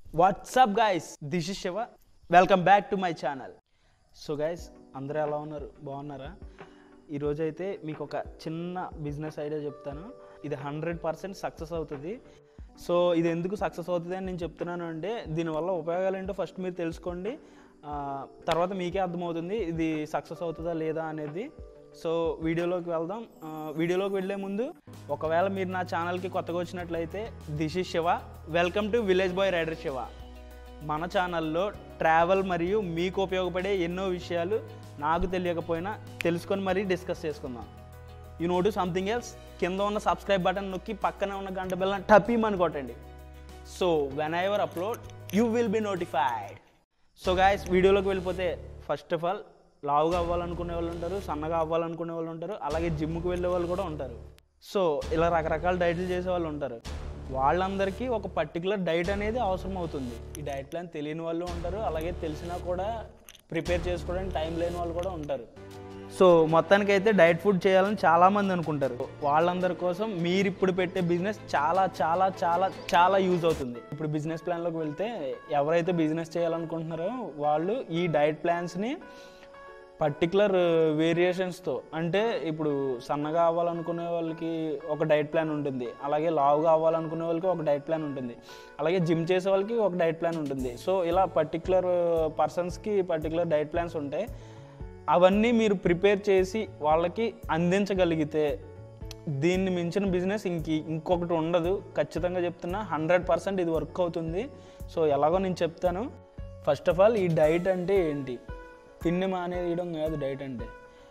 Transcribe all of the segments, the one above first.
WhatsApp guys this is Shiva welcome back to my channel so guys అందరూ ఎలా ఉన్నారు బాగున్నారా ఈరోజు అయితే మీకు ఒక చిన్న బిజినెస్ ఐడియా చెప్తాను ఇది హండ్రెడ్ పర్సెంట్ సక్సెస్ అవుతుంది సో ఇది ఎందుకు సక్సెస్ అవుతుంది అని నేను చెప్తున్నాను అంటే దీనివల్ల ఉపయోగాలు ఏంటో ఫస్ట్ మీరు తెలుసుకోండి ఆ, తర్వాత మీకే అర్థమవుతుంది ఇది సక్సెస్ అవుతుందా లేదా అనేది సో వీడియోలోకి వెళ్దాం ఆ, వీడియోలోకి వెళ్ళే ముందు ఒకవేళ మీరు నా ఛానల్కి కొత్తగా వచ్చినట్లయితే this is Shiva welcome to village boy rider Shiva మన ఛానల్లో ట్రావెల్ మరియు మీకు ఉపయోగపడే ఎన్నో విషయాలు నాకు తెలియకపోయినా తెలుసుకొని మరీ డిస్కస్ చేసుకుందాం you know to something else కింద ఉన్న సబ్స్క్రైబ్ బటన్ నొక్కి పక్కనే ఉన్న గంట బెల్ టపీమని కొట్టండి so when I ever upload you will be notified so guys వీడియోలోకి వెళ్ళిపోతే ఫస్ట్ ఆఫ్ ఆల్ లావుగా అవ్వాలనుకునే వాళ్ళు ఉంటారు సన్నగా అవ్వాలనుకునే వాళ్ళు ఉంటారు అలాగే జిమ్కి వెళ్ళే వాళ్ళు కూడా ఉంటారు సో ఇలా రకరకాల డైట్లు చేసే వాళ్ళు ఉంటారు వాళ్ళందరికీ ఒక పర్టికులర్ డైట్ అనేది అవసరం అవుతుంది ఈ డైట్ ప్లాన్ తెలియని వాళ్ళు ఉంటారు అలాగే తెలిసినా కూడా ప్రిపేర్ చేసుకోవడానికి టైం లేని వాళ్ళు కూడా ఉంటారు సో మొత్తానికి అయితే డైట్ ఫుడ్ చేయాలని చాలామంది అనుకుంటారు వాళ్ళందరి కోసం మీరు ఇప్పుడు పెట్టే బిజినెస్ చాలా చాలా చాలా చాలా యూజ్ అవుతుంది ఇప్పుడు బిజినెస్ ప్లాన్లోకి వెళ్తే ఎవరైతే బిజినెస్ చేయాలనుకుంటున్నారో వాళ్ళు ఈ డైట్ ప్లాన్స్ని పర్టికులర్ వేరియేషన్స్తో అంటే ఇప్పుడు సన్నగా అవ్వాలనుకునే వాళ్ళకి ఒక డైట్ ప్లాన్ ఉంటుంది అలాగే లావుగా అవ్వాలనుకునే వాళ్ళకి ఒక డైట్ ప్లాన్ ఉంటుంది అలాగే జిమ్ చేసే వాళ్ళకి ఒక డైట్ ప్లాన్ ఉంటుంది సో ఇలా పర్టికులర్ పర్సన్స్కి పర్టికులర్ డైట్ ప్లాన్స్ ఉంటాయి అవన్నీ మీరు ప్రిపేర్ చేసి వాళ్ళకి అందించగలిగితే దీన్ని మించిన బిజినెస్ ఇంక ఇంకొకటి ఉండదు ఖచ్చితంగా చెప్తున్నా హండ్రెడ్ పర్సెంట్ ఇది వర్క్ అవుతుంది సో ఎలాగో నేను చెప్తాను ఫస్ట్ ఆఫ్ ఆల్ ఈ డైట్ అంటే ఏంటి తిండి మానేయడం కాదు డైట్ అంటే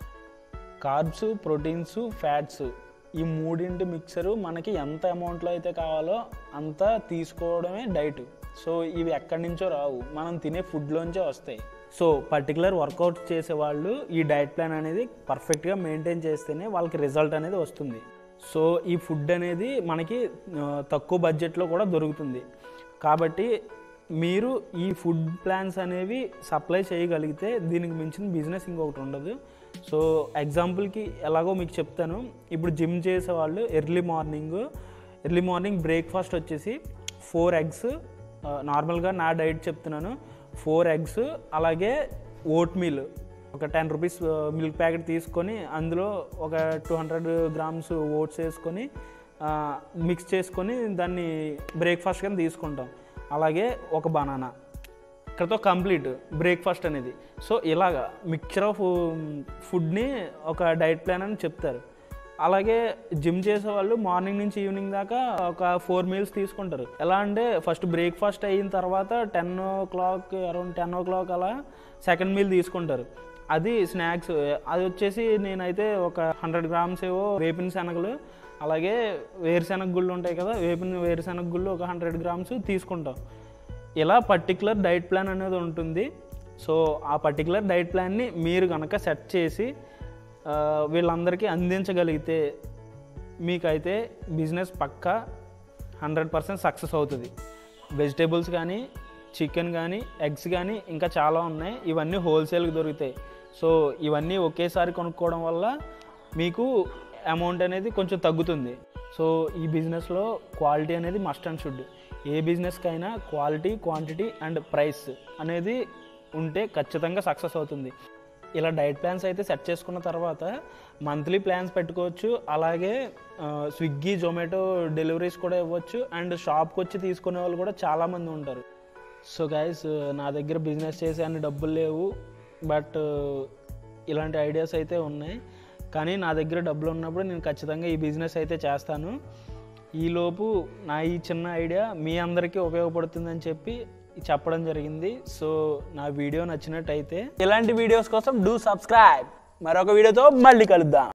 కార్బ్స్ ప్రోటీన్స్ ఫ్యాట్స్ ఈ మూడింటి మిక్సరు మనకి ఎంత అమౌంట్లో అయితే కావాలో అంత తీసుకోవడమే డైట్ సో ఇవి ఎక్కడి నుంచో రావు మనం తినే ఫుడ్లోంచే వస్తాయి సో పర్టికులర్ వర్కౌట్ చేసే వాళ్ళు ఈ డైట్ ప్లాన్ అనేది పర్ఫెక్ట్గా మెయింటైన్ చేస్తేనే వాళ్ళకి రిజల్ట్ అనేది వస్తుంది సో ఈ ఫుడ్ అనేది మనకి ఆ, తక్కువ బడ్జెట్లో కూడా దొరుకుతుంది కాబట్టి మీరు ఈ ఫుడ్ ప్లాన్స్ అనేవి సప్లై చేయగలిగితే దీనికి మించిన బిజినెస్ ఇంకొకటి ఉండదు సో ఎగ్జాంపుల్కి ఎలాగో మీకు చెప్తాను ఇప్పుడు జిమ్ చేసే వాళ్ళు early morning early morning breakfast వచ్చేసి ఫోర్ ఎగ్స్ నార్మల్గా నా డైట్ చెప్తున్నాను ఫోర్ ఎగ్స్ అలాగే ఓట్ మీల్ ఒక టెన్ రూపీస్ మిల్క్ ప్యాకెట్ తీసుకొని అందులో ఒక టూ హండ్రెడ్ గ్రామ్స్ ఓట్స్ వేసుకొని మిక్స్ చేసుకొని దాన్ని బ్రేక్ఫాస్ట్ కింద తీసుకుంటాం అలాగే ఒక బనానా ఇక్కడతో కంప్లీట్ బ్రేక్ఫాస్ట్ అనేది సో ఇలాగా మిక్చర్ ఆఫ్ ఫుడ్ని ఒక డైట్ ప్లాన్ అని చెప్తారు అలాగే జిమ్ చేసే వాళ్ళు మార్నింగ్ నుంచి ఈవినింగ్ దాకా ఒక ఫోర్ మీల్స్ తీసుకుంటారు ఎలా అంటే ఫస్ట్ బ్రేక్ఫాస్ట్ అయిన తర్వాత ten o'clock around ten o'clock అలా సెకండ్ మీల్ తీసుకుంటారు అది స్నాక్స్ అది వచ్చేసి నేనైతే ఒక హండ్రెడ్ గ్రామ్స్ ఏవో వేపిన శనగలు అలాగే వేరుశెనగ గుళ్ళు ఉంటాయి కదా వేపిన వేరుశెనగ గుళ్ళు ఒక హండ్రెడ్ గ్రామ్స్ తీసుకుంటాం ఇలా పర్టికులర్ డైట్ ప్లాన్ అనేది ఉంటుంది సో ఆ పర్టికులర్ డైట్ ప్లాన్ని మీరు కనుక సెట్ చేసి ఆ, వీళ్ళందరికీ అందించగలిగితే మీకైతే బిజినెస్ పక్కా హండ్రెడ్ పర్సెంట్ సక్సెస్ అవుతుంది వెజిటేబుల్స్ కానీ చికెన్ కానీ ఎగ్స్ కానీ ఇంకా చాలా ఉన్నాయి ఇవన్నీ హోల్సేల్కి దొరుకుతాయి సో ఇవన్నీ ఒకేసారి కొనుక్కోవడం వల్ల మీకు అమౌంట్ అనేది కొంచెం తగ్గుతుంది సో ఈ బిజినెస్లో క్వాలిటీ అనేది మస్ట్ అండ్ షుడ్ ఏ బిజినెస్కైనా క్వాలిటీ క్వాంటిటీ అండ్ ప్రైస్ అనేది ఉంటే ఖచ్చితంగా సక్సెస్ అవుతుంది ఇలా డైట్ ప్లాన్స్ అయితే సెట్ చేసుకున్న తర్వాత మంత్లీ ప్లాన్స్ పెట్టుకోవచ్చు అలాగే ఆ, స్విగ్గీ జొమాటో డెలివరీస్ కూడా ఇవ్వచ్చు అండ్ షాప్కి వచ్చి తీసుకునే వాళ్ళు కూడా చాలామంది ఉంటారు సో గైస్ నా దగ్గర బిజినెస్ చేసే అన్ని డబ్బులు లేవు బట్ ఇలాంటి ఐడియాస్ అయితే ఉన్నాయి కానీ నా దగ్గర డబ్బులు ఉన్నప్పుడు నేను ఖచ్చితంగా ఈ బిజినెస్ అయితే చేస్తాను ఈలోపు నా ఈ చిన్న ఐడియా మీ అందరికీ ఉపయోగపడుతుందని చెప్పి చెప్పడం జరిగింది సో నా వీడియో నచ్చినట్టయితే ఇలాంటి వీడియోస్ కోసం డూ సబ్స్క్రైబ్ మరొక వీడియోతో మళ్ళీ కలుద్దాం